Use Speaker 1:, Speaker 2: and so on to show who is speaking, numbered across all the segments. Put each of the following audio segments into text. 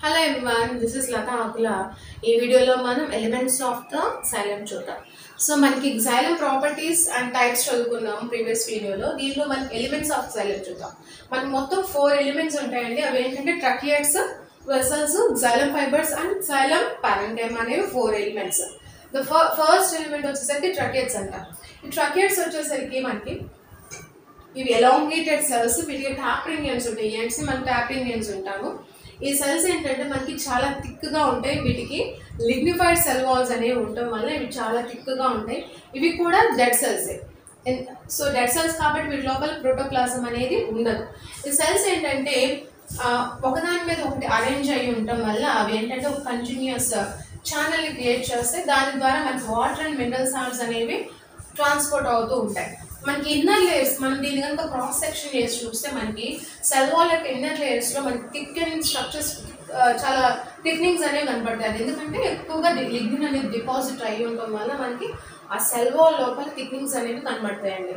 Speaker 1: hello everyone this is Latha Akula ఈ వీడియోలో మనం ఎలిమెంట్స్ ఆఫ్ ద సైలం చూద్దాం సో మనకి సైలం ప్రాపర్టీస్ అండ్ టైప్స్ చదువుకున్నాం ప్రీవియస్ వీడియోలో దీనిలో మనకి ఎలిమెంట్స్ ఆఫ్ సైలం చూద్దాం మనకి మొత్తం ఫోర్ ఎలిమెంట్స్ ఉంటాయండి అవి ఏంటంటే tracheids vessels xylem fibres and xylem parenchyma అనేవి four elements the first element వచ్చేసరికి ట్రకియట్స్ అంట ఈ ట్రకియట్స్ వచ్చేసరికి మనకి ఇవి ఎలాంగేటెడ్ సెల్స్ వీటికి టాపరింగ్ ఎండ్స్ ఉంటాయి ఎండ్స్ మనం టాపరింగ్ ఎండ్స్ ఉంటాము ఈ సెల్స్ ఏంటంటే మనకి చాలా థిక్గా ఉంటాయి వీటికి లిగ్నిఫైడ్ సెల్ వాల్స్ అనేవి ఉండటం వల్ల ఇవి చాలా థిక్గా ఉంటాయి ఇవి కూడా డెడ్ సెల్సే సో డెడ్ సెల్స్ కాబట్టి వీటి లోపల ప్రోటోప్లాజం అనేది ఉండదు ఈ సెల్స్ ఏంటంటే ఆ, ఒకదాని మీద ఒకటి అరేంజ్ అయ్యి ఉండటం వల్ల అవి ఏంటంటే ఒక కంటిన్యూస్ ఛానల్ని క్రియేట్ చేస్తే దాని ద్వారా మనకి వాటర్ అండ్ మినరల్ సాల్ట్స్ అనేవి ట్రాన్స్పోర్ట్ అవుతూ ఉంటాయి మనకి ఇన్నర్ లేయర్స్ మనం దీని కనుక క్రాస్ సెక్షన్ చేసి చూస్తే మనకి సెల్ వాల్ యొక్క ఇన్నర్ లేయర్స్లో మనకి థిక్ అండ్ స్ట్రక్చర్స్ చాలా థిక్నింగ్స్ అనేవి కనపడతాయి అది ఎందుకంటే ఎక్కువగా లిగ్నిన్ అనేది డిపాజిట్ అయ్యి ఉండటం వల్ల మనకి ఆ సెల్ వాల్ లోపల థిక్నింగ్స్ అనేవి కనబడతాయండి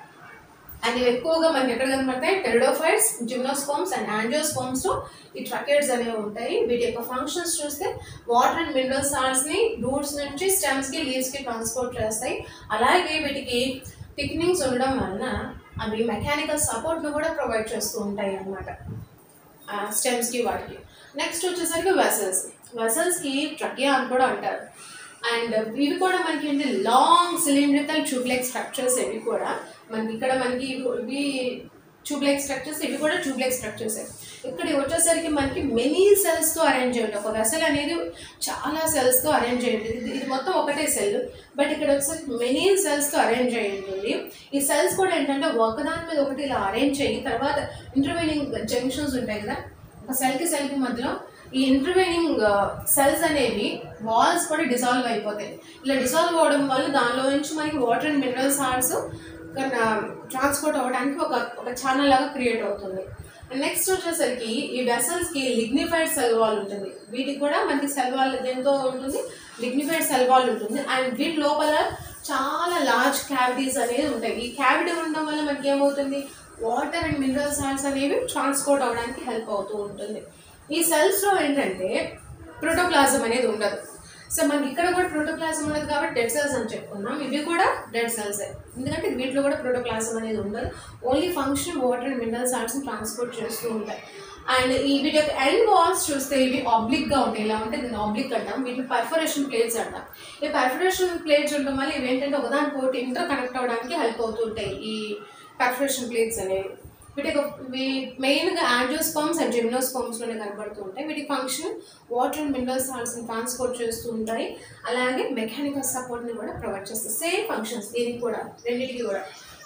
Speaker 1: అండ్ ఇవి ఎక్కువగా మనకి ఎక్కడ కనపడతాయి టెరిడోఫైట్స్ జిమ్నోస్కోమ్స్ అండ్ యాంజియోస్కోమ్స్ లో ఈ ట్రకెట్స్ అనేవి ఉంటాయి వీటి యొక్క ఫంక్షన్స్ చూస్తే వాటర్ అండ్ మినరల్ సాల్ట్స్ ని రూట్స్ నుంచి స్టెమ్స్ కి లీవ్స్ కి ట్రాన్స్పోర్ట్ చేస్తాయి అలాగే వీటికి థిక్నింగ్స్ ఉండడం వలన అవి మెకానికల్ సపోర్ట్ ను కూడా ప్రొవైడ్ చేస్తూ ఉంటాయి అన్నమాట స్టెమ్స్ కి వాటికి నెక్స్ట్ వచ్చేసరికి వెసల్స్ వెసల్స్ కి ట్రకియా అని కూడా అంటారు అండ్ ఇవి కూడా మనకి ఏంటి లాంగ్ సిలిండ్రికల్ ట్యూబ్లైక్ స్ట్రక్చర్స్ ఇవి కూడా మనకి ఇక్కడ మనకి ఇవి- ఇవి ట్యూబ్లైక్ స్ట్రక్చర్స్ ఇవి కూడా ట్యూబ్లైక్ స్ట్రక్చర్స్ ఇక్కడ వచ్చేసరికి మనకి మెనీ సెల్స్తో అరేంజ్ అయ్యి ఉంటుంది ఒక వెసల్ అనేది చాలా సెల్స్తో అరేంజ్ అయ్యి ఉంటుంది ఇది ఇది మొత్తం ఒకటే సెల్ బట్ ఇక్కడ వచ్చేసరికి మెనీ సెల్స్తో అరేంజ్ అయ్యి ఉంటుంది ఈ సెల్స్ కూడా ఏంటంటే ఒకదాని మీద ఒకటి ఇలా అరేంజ్ అయ్యి తర్వాత ఇంటర్వీనింగ్ జంక్షన్స్ ఉంటాయి కదా ఒక సెల్కి సెల్కి మధ్యలో ఈ ఇంటర్వీనింగ్ సెల్స్ అనేవి వాల్స్ కూడా డిజాల్వ్ అయిపోతాయి ఇలా డిజాల్వ్ అవ్వడం వల్ల దానిలో నుంచి మనకి water and mineral salts transport అవ్వడానికి ఒక ఒక ఛానల్ లాగా క్రియేట్ అవుతుంది నెక్స్ట్ వచ్చేసరికి ఈ వెసల్స్కి లిగ్నిఫైడ్ సెల్ వాల్ ఉంటుంది వీటికి కూడా మనకి సెల్ వాల్ దేంతో ఉంటుంది లిగ్నిఫైడ్ సెల్ వాల్ ఉంటుంది అండ్ వీటి లోపల చాలా లార్జ్ క్యావిటీస్ అనేవి ఉంటాయి ఈ క్యావిటీ ఉండడం వల్ల మనకి ఏమవుతుంది వాటర్ అండ్ మినరల్ సాల్ట్స్ అనేవి ట్రాన్స్పోర్ట్ అవ్వడానికి హెల్ప్ అవుతూ ఉంటుంది ఈ సెల్స్లో ఏంటంటే ప్రోటోప్లాజం అనేది ఉండదు సో మనకి ఇక్కడ కూడా ప్రోటోప్లాజం ఉండదు కాబట్టి డెడ్ సెల్స్ అని చెప్పుకున్నాం ఇవి కూడా డెడ్ సెల్స్ ఎందుకంటే వీటిలో కూడా ప్రోటోప్లాజం అనేది ఉండదు only function water and mineral సాల్ట్స్ని ట్రాన్స్పోర్ట్ చేస్తూ ఉంటాయి అండ్ ఈ వీటి యొక్క ఎండ్ వాల్స్ చూస్తే ఇవి ఆబ్లిక్గా ఉంటాయి ఇలా ఉంటే దీన్ని ఆబ్లిక్ అంటాం వీటిని పర్ఫరేషన్ ప్లేట్స్ అంటాం ఈ పర్ఫరేషన్ ప్లేట్స్ ఉండడం వల్ల ఇవి ఏంటంటే ఒకదానికొకటి ఇంటర్ కనెక్ట్ అవ్వడానికి హెల్ప్ అవుతూ ఉంటాయి ఈ పర్ఫరేషన్ ప్లేట్స్ అనేవి వీటికి ఇవి మెయిన్గా యాంజియోస్పామ్స్ అండ్ జిమ్నోస్పామ్స్లోనే కనబడుతూ ఉంటాయి వీటి ఫంక్షన్ వాటర్ అండ్ మినరల్ సాల్ట్స్ని ట్రాన్స్పోర్ట్ చేస్తూ ఉంటాయి అలాగే మెకానికల్ సపోర్ట్ని కూడా ప్రొవైడ్ చేస్తాయి సేమ్ ఫంక్షన్స్ దీనికి కూడా రెండింటికి కూడా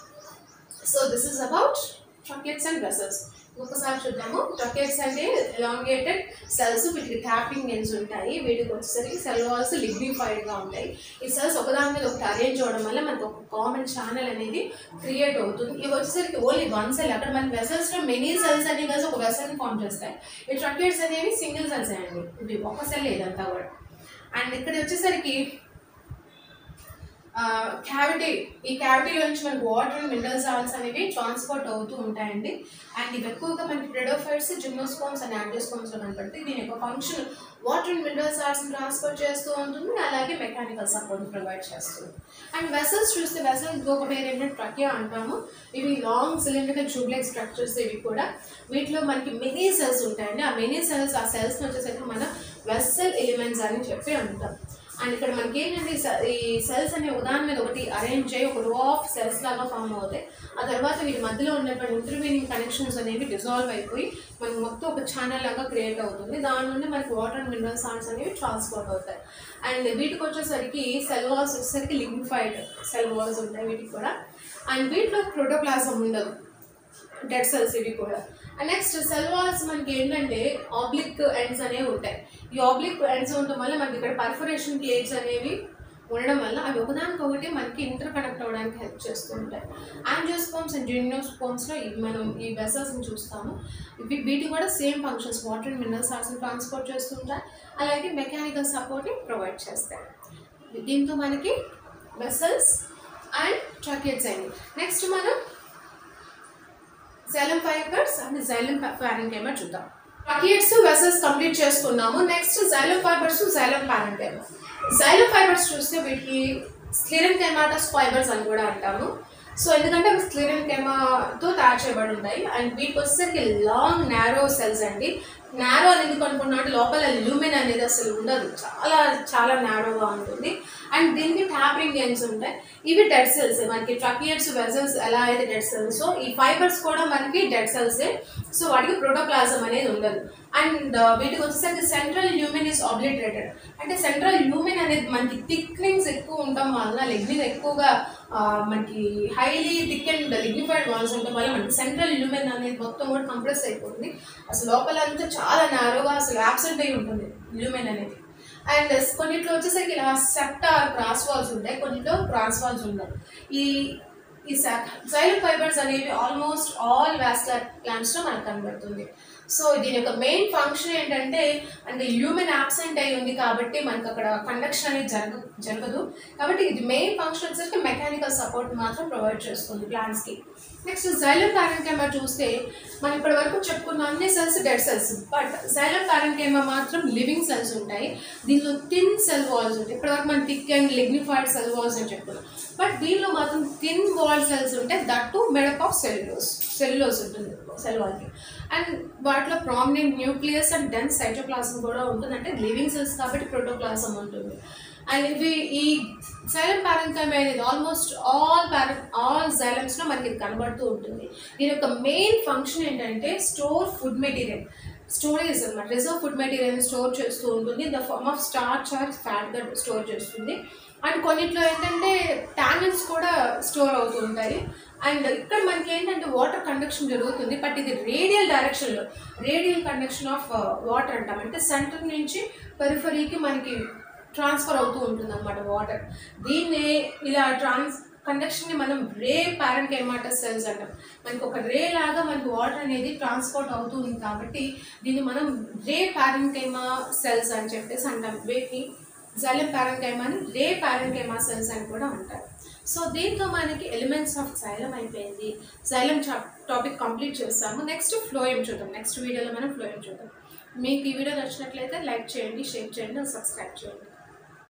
Speaker 1: so this is about tracheids and vessels ఒకసారి చూద్దాము ట్రకెట్స్ అంటే ఎలాంగేటెడ్ సెల్స్ వీటికి ట్యాపింగ్ ఎండ్స్ ఉంటాయి వీటికి వచ్చేసరికి సెల్ వాల్స్ లిగ్నిఫైడ్గా ఉంటాయి ఈ సెల్స్ ఒకదాని మీద ఒకటి అరేంజ్ అవ్వడం వల్ల మనకు ఒక కామన్ ఛానల్ అనేది క్రియేట్ అవుతుంది ఇవి వచ్చేసరికి ఓన్లీ వన్ సెల్ అక్కడ మన వెసల్స్లో మెనీ సెల్స్ అనేవి కలిసి ఒక వెసల్ని ఫామ్ చేస్తాయి ఈ ట్రకెట్స్ అనేవి సింగిల్ సెల్స్ అండి ఇవి ఒక సెల్ ఇదంతా కూడా అండ్ ఇక్కడ వచ్చేసరికి క్యావిటీ ఈ క్యావిటీ నుంచి మనకి వాటర్ అండ్ మినరల్ సాల్ట్స్ అనేవి ట్రాన్స్పోర్ట్ అవుతూ ఉంటాయండి అండ్ ఇవి ఎక్కువగా మనకి ప్రెడోఫైట్స్ జిమ్నోస్కోమ్స్ అండ్ యాంజియోస్కోమ్స్లో కనపడతాయి దీని యొక్క ఫంక్షన్ వాటర్ అండ్ మినరల్ సాల్ట్స్ని ట్రాన్స్పోర్ట్ చేస్తూ ఉంటుంది అలాగే మెకానికల్ సపోర్ట్ ప్రొవైడ్ చేస్తుంది అండ్ వెసల్స్ చూస్తే వెసల్స్ ఇంకొక పేరు ఏంటంటే ట్రకియా అంటాము ఇవి లాంగ్ సిలిండర్ ట్యూబ్లైక్ స్ట్రక్చర్స్ ఇవి కూడా వీటిలో మనకి మెనీ సెల్స్ ఉంటాయండి ఆ మెనీ సెల్స్ ఆ సెల్స్ వచ్చేసరికి మన వెసల్ ఎలిమెంట్స్ అని చెప్పి అంటాం అండ్ ఇక్కడ మనకి ఏంటంటే ఈ సె- ఈ సెల్స్ అనేవి ఉదాహరణ మీద ఒకటి అరేంజ్ అయ్యి ఒక రో ఆఫ్ సెల్స్ లాగా ఫామ్ అవుతాయి ఆ తర్వాత వీటి మధ్యలో ఉన్నటువంటి ఇంటర్వీనింగ్ కనెక్షన్స్ అనేవి డిజాల్వ్ అయిపోయి మనకి మొత్తం ఒక ఛానల్ లాగా క్రియేట్ అవుతుంది దాని నుండి మనకి వాటర్ అండ్ మినరల్ సాల్ట్స్ అనేవి ట్రాన్స్పోర్ట్ అవుతాయి అండ్ వీటికి వచ్చేసరికి సెల్ వాల్స్ వచ్చేసరికి లిగ్నిఫైడ్ సెల్ వాల్స్ ఉంటాయి వీటికి కూడా అండ్ వీటిలో ప్రోటోప్లాజం ఉండదు డెడ్ సెల్స్ ఇవి కూడా అండ్ నెక్స్ట్ సెల్ వాల్స్ మనకి ఏంటంటే ఆబ్లిక్ ఎండ్స్ అనేవి ఉంటాయి ఈ ఆబ్లిక్ ఎండ్స్ ఉండడం వల్ల మనకి ఇక్కడ పర్ఫరేషన్ ప్లేట్స్ అనేవి ఉండడం వల్ల అవి ఒకదానికొకటి మనకి ఇంటర్ కనెక్ట్ అవ్వడానికి హెల్ప్ చేస్తూ ఉంటాయి యాంజియోస్పోమ్స్ అండ్ జిమ్నోస్పోమ్స్లో మనం ఈ వెసల్స్ని చూస్తాము ఇవి వీటి కూడా same functions water and mineral సాల్ట్స్ని ట్రాన్స్పోర్ట్ చేస్తుంటాయి అలాగే మెకానికల్ సపోర్ట్ని ప్రొవైడ్ చేస్తాయి దీంతో మనకి వెసల్స్ అండ్ ట్రకెట్స్ అయినాయి నెక్స్ట్ మనం xylem fibres and xylem parenchyma చూద్దాం ట్రకియట్స్ వెసల్స్ కంప్లీట్ చేసుకున్నాము next xylem fibres xylem parenchyma xylem fibres చూస్తే వీటికి స్క్లిరన్ కెమాటస్ ఫైబర్స్ అని కూడా అంటాము సో ఎందుకంటే అవి స్క్లిరన్ కెమాతో తయారు చేయబడి ఉంటాయి అండ్ వీటికి వచ్చేసరికి లాంగ్ నారో సెల్స్ అండి నారో అనేది కొనుక్కున్నా అంటే లోపల ల్యూమెన్ అనేది అసలు ఉండదు చాలా చాలా నారోగా ఉంటుంది అండ్ దీనికి ట్యాపరింగ్ గేమ్స్ ఉంటాయి ఇవి డెడ్ సెల్స్ మనకి ట్రకియట్స్ వెజల్స్ ఎలా అయితే డెడ్ సెల్స్ సో ఈ ఫైబర్స్ కూడా మనకి డెడ్ సెల్సే సో వాటికి ప్రోటోప్లాజం అనేది ఉండదు అండ్ వీటికి వచ్చేసరికి సెంట్రల్ ల్యూమెన్ ఇస్ ఆబ్లిటరేటెడ్ అంటే సెంట్రల్ ల్యూమెన్ అనేది మనకి థిక్నింగ్స్ ఎక్కువ ఉండడం వలన లిగ్నిన్ ఎక్కువగా ఆ, మనకి highly thick and lignified walls ఉండడం వల్ల మనకి సెంట్రల్ ల్యూమెన్ అనేది మొత్తం కూడా కంప్రెస్ అయిపోతుంది అసలు లోపల అంతా చాలా నారోగా అసలు యాబ్సెంట్ అయి ఉంటుంది ల్యూమెన్ అనేది అండ్ కొన్నిట్లో వచ్చేసరికి ఇలా సెప్టార్ క్రాస్ వాల్స్ ఉంటాయి కొన్నిట్లో క్రాస్ వాల్స్ ఉండవు ఈ ఈ జైలో ఫైబర్స్ అనేవి ఆల్మోస్ట్ ఆల్ వాస్కులర్ ప్లాంట్స్లో మనకు కనబడుతుంది సో దీని యొక్క మెయిన్ ఫంక్షన్ ఏంటంటే అంటే హ్యూమన్ యాబ్సెంట్ అయి ఉంది కాబట్టి మనకు అక్కడ కండక్షన్ అనేది జరగ జరగదు కాబట్టి ఇది మెయిన్ ఫంక్షన్ వచ్చేసరికి మెకానికల్ సపోర్ట్ మాత్రం ప్రొవైడ్ చేస్తుంది ప్లాంట్స్కి నెక్స్ట్ జైలం ప్యారెంకేమా చూస్తే మనం ఇప్పటి వరకు చెప్పుకున్న అన్ని cells dead cells but xylem parenchyma మాత్రం లివింగ్ సెల్స్ ఉంటాయి దీనిలో థిన్ సెల్ వాల్స్ ఉంటాయి ఇప్పటివరకు మనం thick and lignified cell walls అని చెప్పుకున్నాం బట్ దీనిలో మాత్రం థిన్ వాల్ సెల్స్ ఉంటాయి that to made up of cellulose cellulose ఉంటుంది సెల్ వాల్కి అండ్ వాటిలో prominent nucleus and dense cytoplasm కూడా ఉంటుంది అంటే లివింగ్ సెల్స్ కాబట్టి ప్రోటోప్లాజం ఉంటుంది అండ్ ఇవి ఈ సైలం ప్యారెంకైమ్ అనేది ఆల్మోస్ట్ ఆల్ ప్యారె ఆల్ జైలమ్స్లో మనకి ఇది కనబడుతూ ఉంటుంది దీని యొక్క మెయిన్ ఫంక్షన్ ఏంటంటే స్టోర్ ఫుడ్ మెటీరియల్ స్టోరేజ్ అనమాట రిజర్వ్ ఫుడ్ మెటీరియల్ స్టోర్ చేస్తూ ఉంటుంది the form of starch or ఫ్యాట్గా స్టోర్ చేస్తుంది అండ్ కొన్నిట్లో ఏంటంటే టానిన్స్ కూడా స్టోర్ అవుతూ ఉంటాయి అండ్ ఇక్కడ మనకి ఏంటంటే వాటర్ కండక్షన్ జరుగుతుంది బట్ ఇది రేడియల్ డైరెక్షన్లో రేడియల్ కండక్షన్ ఆఫ్ వాటర్ అంటాం అంటే సెంటర్ నుంచి పెరిఫరీకి మనకి ట్రాన్స్ఫర్ అవుతూ ఉంటుంది అనమాట వాటర్ దీన్నే ఇలా ట్రాన్స్ కండక్షన్ని మనం రే ప్యారెంట్ ఏమాట సెల్స్ అంటాం మనకి ఒక రే లాగా మనకి వాటర్ అనేది ట్రాన్స్పోర్ట్ అవుతుంది కాబట్టి దీన్ని మనం రే ప్యారెంకైమా సెల్స్ అని చెప్పేసి అంటాం వీటిని జలం ప్యారెంకైమా అని రే ప్యారెంకైమా సెల్స్ అని కూడా అంటారు సో దీంతో మనకి ఎలిమెంట్స్ ఆఫ్ జైలం అయిపోయింది జైలం టాపిక్ కంప్లీట్ చేస్తాము నెక్స్ట్ ఫ్లోయం చూద్దాం నెక్స్ట్ వీడియోలో మనం ఫ్లోయం చూద్దాం మీకు ఈ వీడియో నచ్చినట్లయితే లైక్ చేయండి షేర్ చేయండి సబ్స్క్రైబ్ చేయండి